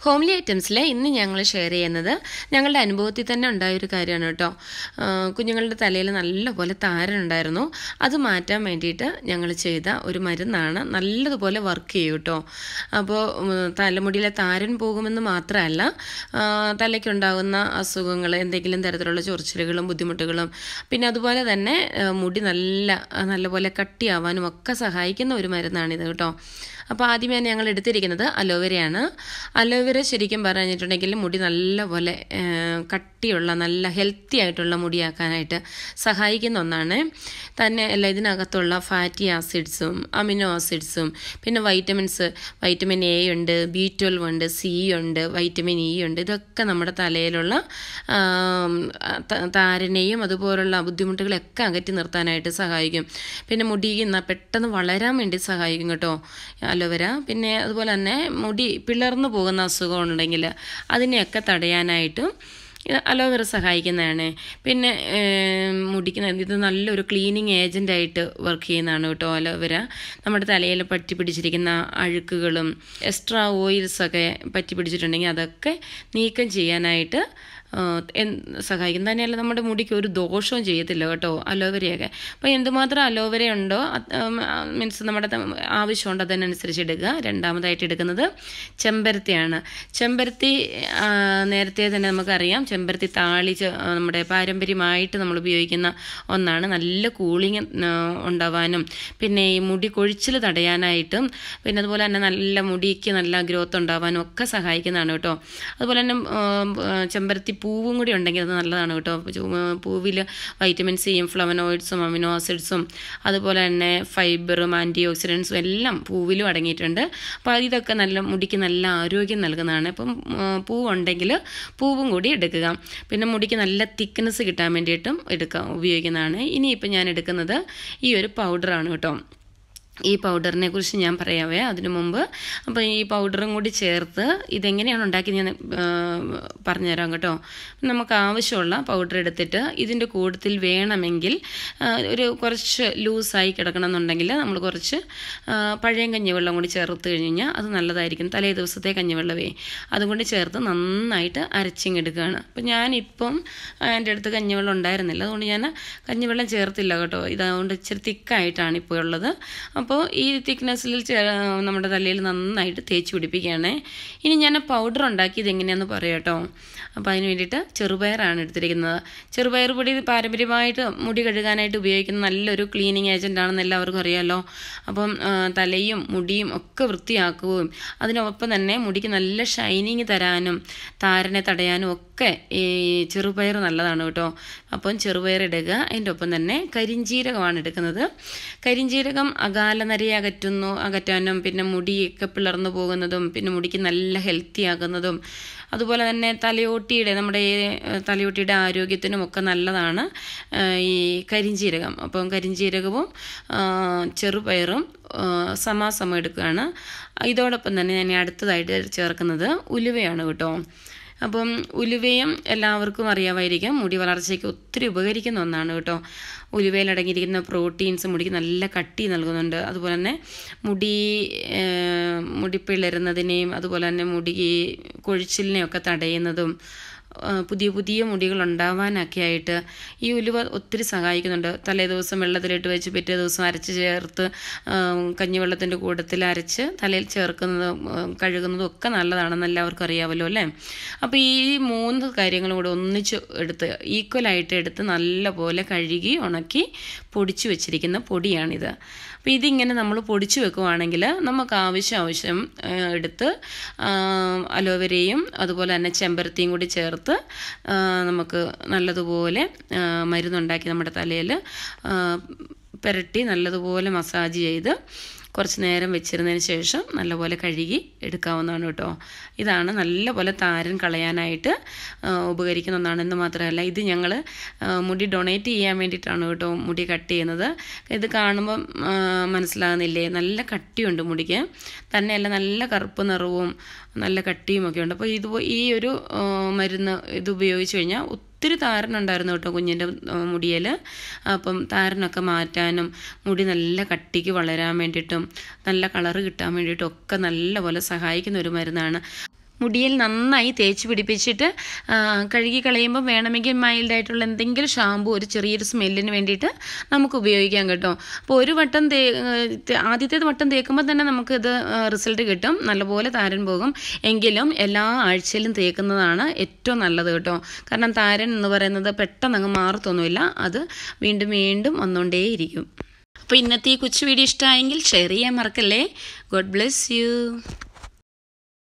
homely ഐറ്റംസിൽ ഇന്ന് ഞങ്ങൾ share ചെയ്യുന്നത് ഞങ്ങളുടെ അനുഭവത്തിൽ തന്നെ ഉണ്ടായ ഒരു കാര്യമാണ് കേട്ടോ ആ, കുഞ്ഞുങ്ങളുടെ തലയിൽ നല്ലപോലെ താരനുണ്ടായിരുന്നു അത് മാറ്റാൻ വേണ്ടിയിട്ട് ഞങ്ങൾ ചെയ്ത ഒരു മരുന്നാണ് നല്ലതുപോലെ വർക്ക് ചെയ്യും കേട്ടോ അപ്പോൾ ഉം, തലമുടിയിലെ താരൻ പോകുമെന്ന് മാത്രമല്ല ആ, തലയ്ക്കുണ്ടാകുന്ന അസുഖങ്ങൾ എന്തെങ്കിലും തരത്തിലുള്ള ചൊറിച്ചിലുകളും ബുദ്ധിമുട്ടുകളും പിന്നെ അതുപോലെ തന്നെ ആ, മുടി നല്ല നല്ലപോലെ കട്ടിയാവാനും ഒക്കെ സഹായിക്കുന്ന ഒരു മരുന്നാണിത് കേട്ടോ അപ്പോൾ ആദ്യമേ ഞങ്ങൾ എടുത്തിരിക്കുന്നത് അലോവേരയാണ് അലോവേര ശരിക്കും പറഞ്ഞിട്ടുണ്ടെങ്കിൽ മുടി നല്ലപോലെ ആ, കട്ടിയുള്ള നല്ല ഹെൽത്തി ആയിട്ടുള്ള മുടിയാക്കാനായിട്ട് സഹായിക്കുന്ന ഒന്നാണ് തന്നെ അല്ല ഇതിനകത്തുള്ള ഫാറ്റി ആസിഡ്സും അമിനോ ആസിഡ്സും പിന്നെ വൈറ്റമിൻസ് വൈറ്റമിൻ എ ഉണ്ട് ബി ട്വൽവ് ഉണ്ട് സി ഉണ്ട് വൈറ്റമിൻ ഇ ഉണ്ട് ഇതൊക്കെ നമ്മുടെ തലയിലുള്ള ആം, ത- താരനെയും അതുപോലുള്ള ബുദ്ധിമുട്ടുകളൊക്കെ അകറ്റി നിർത്താനായിട്ട് സഹായിക്കും പിന്നെ മുടി ന- പെട്ടെന്ന് വളരാൻ വേണ്ടി സഹായിക്കും കേട്ടോ അലോവേര പിന്നെ അതുപോലെ തന്നെ മുടി പിളർന്നു പോകുന്ന അസുഖം ഉണ്ടെങ്കിൽ അതിനെയൊക്കെ തടയാനായിട്ടും ഇത് അലോവേര സഹായിക്കുന്നതാണ് പിന്നെ ഏം, മുടിക്ക് ന- ഇത് നല്ലൊരു ക്ലീനിങ് ഏജൻ്റായിട്ട് വർക്ക് ചെയ്യുന്നതാണ് കേട്ടോ അലോവേര നമ്മുടെ തലയിൽ പറ്റി പിടിച്ചിരിക്കുന്ന അഴുക്കുകളും എക്സ്ട്രാ ഓയിൽസൊക്കെ പറ്റി പിടിച്ചിട്ടുണ്ടെങ്കിൽ അതൊക്കെ നീക്കം ചെയ്യാനായിട്ട് ആ, എൻ- സഹായിക്കും തന്നെയല്ല നമ്മുടെ മുടിക്ക് ഒരു ദോഷവും ചെയ്യത്തില്ല കേട്ടോ അലോവേരയൊക്കെ അപ്പോൾ എന്തുമാത്രം അലോവേര ഉണ്ടോ മീൻസ് നമ്മുടെ ത- ആവശ്യമുണ്ട് അതിനനുസരിച്ച് എടുക്കുക രണ്ടാമതായിട്ട് എടുക്കുന്നത് ചെമ്പരത്തിയാണ് ചെമ്പരത്തി ആ, നേരത്തെ തന്നെ നമുക്കറിയാം ചെമ്പരത്തി താളി ചെ- ആ, നമ്മുടെ പാരമ്പര്യമായിട്ട് നമ്മൾ ഉപയോഗിക്കുന്ന ഒന്നാണ് നല്ല കൂളിങ് ഉണ്ടാവാനും പിന്നെ ഈ മുടി കൊഴിച്ചിൽ തടയാനായിട്ടും പിന്നെ അതുപോലെ തന്നെ നല്ല മുടിക്ക് നല്ല ഗ്രോത്ത് ഉണ്ടാവാനും ഒക്കെ സഹായിക്കുന്നതാണ് കേട്ടോ അതുപോലെ തന്നെ ഉം, ഉം, ചെമ്പരത്തി പൂവും കൂടി ഉണ്ടെങ്കിൽ അത് നല്ലതാണ് കേട്ടോ പൂവിൽ വൈറ്റമിൻ സിയും ഫ്ലവനോയിഡ്സും അമിനോ ആസിഡ്സും അതുപോലെ തന്നെ ഫൈബറും ആൻറ്റി ഓക്സിഡൻസും എല്ലാം പൂവിലും അടങ്ങിയിട്ടുണ്ട് അപ്പോൾ ഇതൊക്കെ നല്ല മുടിക്ക് നല്ല ആരോഗ്യം നൽകുന്നതാണ് അപ്പം ഉം, പൂവുണ്ടെങ്കിൽ പൂവും കൂടി എടുക്കുക പിന്നെ മുടിക്ക് നല്ല തിക്നെസ് കിട്ടാൻ വേണ്ടിയിട്ടും എടുക്കാം ഉപയോഗിക്കുന്നതാണ് ഇനിയിപ്പോൾ ഞാൻ എടുക്കുന്നത് ഈ ഒരു പൗഡറാണ് കേട്ടോ ഈ പൗഡറിനെ കുറിച്ച് ഞാൻ പറയാവേ അതിനു മുമ്പ് അപ്പോൾ ഈ പൗഡറും കൂടി ചേർത്ത് ഇതെങ്ങനെയാണ് ഉണ്ടാക്കി ഞാൻ ആ, പറഞ്ഞുതരാം കേട്ടോ നമുക്ക് ആവശ്യമുള്ള പൗഡർ എടുത്തിട്ട് ഇതിൻ്റെ കൂട്ടത്തിൽ വേണമെങ്കിൽ ആ, ഒരു കുറച്ച് ലൂസായി കിടക്കണം എന്നുണ്ടെങ്കിൽ നമ്മൾ കുറച്ച് ആ, പഴയ കഞ്ഞിവെള്ളം കൂടി ചേർത്ത് കഴിഞ്ഞാൽ അത് നല്ലതായിരിക്കും തലേ ദിവസത്തെ കഞ്ഞിവെള്ളമേ അതുകൊണ്ട് ചേർത്ത് നന്നായിട്ട് അരച്ചിങ്ങെടുക്കുകയാണ് അപ്പം ഞാനിപ്പം ആ, എൻ്റെ അടുത്ത് കഞ്ഞിവെള്ളം ഉണ്ടായിരുന്നില്ല അതുകൊണ്ട് ഞാൻ കഞ്ഞിവെള്ളം ചേർത്തില്ല കേട്ടോ ഇതുകൊണ്ട് ഇച്ചിരി തിക്കായിട്ടാണ് ഇപ്പോൾ ഉള്ളത് അപ്പോൾ ഈ തിക്നെസ്സിൽ നമ്മുടെ തലയിൽ നന്നായിട്ട് തേച്ച് പിടിപ്പിക്കുകയാണേ ഇനി ഞാൻ പൗഡർ ഉണ്ടാക്കിയത് എങ്ങനെയാണെന്ന് പറയാം കേട്ടോ അപ്പോൾ അതിന് വേണ്ടിയിട്ട് ചെറുപയറാണ് എടുത്തിരിക്കുന്നത് ചെറുപയർ പൊടി പാരമ്പര്യമായിട്ട് മുടി കഴുകാനായിട്ട് ഉപയോഗിക്കുന്ന നല്ലൊരു ക്ലീനിങ് ഏജൻ്റ് ആണെന്ന് എല്ലാവർക്കും അറിയാമല്ലോ അപ്പം ആ, തലയും മുടിയും ഒക്കെ വൃത്തിയാക്കുകയും അതിനൊപ്പം തന്നെ മുടിക്ക് നല്ല ഷൈനിങ് തരാനും താരനെ തടയാനും ഒക്കെ ഈ ചെറുപയർ നല്ലതാണ് കേട്ടോ അപ്പം ചെറുപയർ എടുക്കുക അതിൻ്റെ ഒപ്പം തന്നെ കരിഞ്ജീരകമാണ് എടുക്കുന്നത് കരിഞ്ജീരകം അകാലനരയെ അകറ്റുന്നു അകറ്റാനും പിന്നെ മുടിയൊക്കെ പിളർന്നു പോകുന്നതും പിന്നെ മുടിക്ക് നല്ല ഹെൽത്തി ആകുന്നതും അതുപോലെ തന്നെ തലയോട്ടിയുടെ നമ്മുടെ ഈ, ഏഹ്, തലയോട്ടിയുടെ ആരോഗ്യത്തിനും ഒക്കെ നല്ലതാണ് ഏഹ്, ഈ കരിഞ്ജീരകം അപ്പം കരിഞ്ജീരകവും ആ, ചെറുപയറും ആ, സമാസമം എടുക്കുകയാണ് ഇതോടൊപ്പം തന്നെ ഞാൻ അടുത്തതായിട്ട് ചേർക്കുന്നത് ഉലുവയാണ് കേട്ടോ അപ്പം ഉലുവയും എല്ലാവർക്കും അറിയാമായിരിക്കും മുടി വളർച്ചയ്ക്ക് ഒത്തിരി ഉപകരിക്കുന്ന ഒന്നാണ് കേട്ടോ ഉലുവയിൽ അടങ്ങിയിരിക്കുന്ന പ്രോട്ടീൻസ് മുടിക്ക് നല്ല കട്ടി നൽകുന്നുണ്ട് അതുപോലെ തന്നെ മുടി ഏർ, മുടി പിളരുന്നതിനെയും അതുപോലെ തന്നെ മുടി കൊഴിച്ചിലിനെയൊക്കെ തടയുന്നതും ആ, പുതിയ പുതിയ മുടികൾ ഉണ്ടാവാനൊക്കെ ആയിട്ട് ഈ ഉലുവ ഒത്തിരി സഹായിക്കുന്നുണ്ട് തലേ ദിവസം വെള്ളത്തിലിട്ട് വെച്ച് പിറ്റേ ദിവസം അരച്ച് ചേർത്ത് ആ, കഞ്ഞിവെള്ളത്തിൻ്റെ കൂട്ടത്തിൽ അരച്ച് തലയിൽ ചേർക്കുന്നതും ആ, കഴുകുന്നതും ഒക്കെ നല്ലതാണെന്ന് എല്ലാവർക്കും അറിയാമല്ലോ അല്ലേ അപ്പോൾ ഈ മൂന്ന് കാര്യങ്ങളും കൂടെ ഒന്നിച്ച് എടുത്ത് ഈക്വലായിട്ട് എടുത്ത് നല്ലപോലെ കഴുകി ഉണക്കി പൊടിച്ചു വെച്ചിരിക്കുന്ന പൊടിയാണിത് അപ്പോൾ ഇതിങ്ങനെ നമ്മൾ പൊടിച്ചു വെക്കുവാണെങ്കിൽ നമുക്ക് ആവശ്യം ആവശ്യം ആ, എടുത്ത് ആ, അലോവേരയും അതുപോലെ തന്നെ ചെമ്പരത്തിയും കൂടി ചേർത്ത് ആ, നമുക്ക് നല്ലതുപോലെ ആ, മരുന്നുണ്ടാക്കി നമ്മുടെ തലയിൽ പുരട്ടി നല്ലതുപോലെ മസാജ് ചെയ്ത് കുറച്ച് നേരം വെച്ചിരുന്നതിന് ശേഷം നല്ലപോലെ കഴുകി എടുക്കാവുന്നതാണ് കേട്ടോ ഇതാണ് നല്ലപോലെ താരൻ കളയാനായിട്ട് ആ, ഉപകരിക്കുന്ന ഒന്നാണെന്ന് മാത്രമല്ല ഇത് ഞങ്ങൾ മുടി ഡൊണേറ്റ് ചെയ്യാൻ വേണ്ടിയിട്ടാണ് കേട്ടോ മുടി കട്ട് ചെയ്യുന്നത് ഇത് കാണുമ്പം ആ, മനസ്സിലാകുന്നില്ലേ നല്ല കട്ടിയുണ്ട് മുടിക്ക് തന്നെയല്ല നല്ല കറുപ്പ് നിറവും നല്ല കട്ടിയും ഒക്കെ ഉണ്ട് അപ്പോൾ ഇത് ഈ ഒരു ആ, മരുന്ന് ഇത് ഉപയോഗിച്ച് കഴിഞ്ഞാൽ ഒത്തിരി താരനുണ്ടായിരുന്നു കേട്ടോ കുഞ്ഞിൻ്റെ മുടിയിൽ അപ്പം താരനൊക്കെ മാറ്റാനും മുടി നല്ല കട്ടിക്ക് വളരാൻ വേണ്ടിയിട്ടും നല്ല കളറ് കിട്ടാൻ വേണ്ടിയിട്ടും ഒക്കെ നല്ലപോലെ സഹായിക്കുന്ന ഒരു മരുന്നാണ് മുടിയിൽ നന്നായി തേച്ച് പിടിപ്പിച്ചിട്ട് ആ, കഴുകി കളയുമ്പോൾ വേണമെങ്കിൽ മൈൽഡായിട്ടുള്ള എന്തെങ്കിലും ഷാമ്പു ഒരു ചെറിയൊരു സ്മെല്ലിന് വേണ്ടിയിട്ട് നമുക്ക് ഉപയോഗിക്കാം കേട്ടോ അപ്പോൾ ഒരു വട്ടം തേ തേ- ആദ്യത്തെ വട്ടം തേക്കുമ്പോൾ തന്നെ നമുക്കിത് റിസൾട്ട് കിട്ടും നല്ലപോലെ താരൻ പോകും എങ്കിലും എല്ലാ ആഴ്ചയിലും തേക്കുന്നതാണ് ഏറ്റവും നല്ലത് കേട്ടോ കാരണം താരൻ എന്ന് പറയുന്നത് പെട്ടെന്ന് അങ്ങ് മാറത്തൊന്നുമില്ല അത് വീണ്ടും വീണ്ടും വന്നുകൊണ്ടേയിരിക്കും അപ്പോൾ ഇന്നത്തെ ഈ കൊച്ചു വീഡിയോ ഇഷ്ടമായെങ്കിൽ ഷെയർ ചെയ്യാൻ മറക്കല്ലേ ഗോഡ് ബ്ലെസ് യു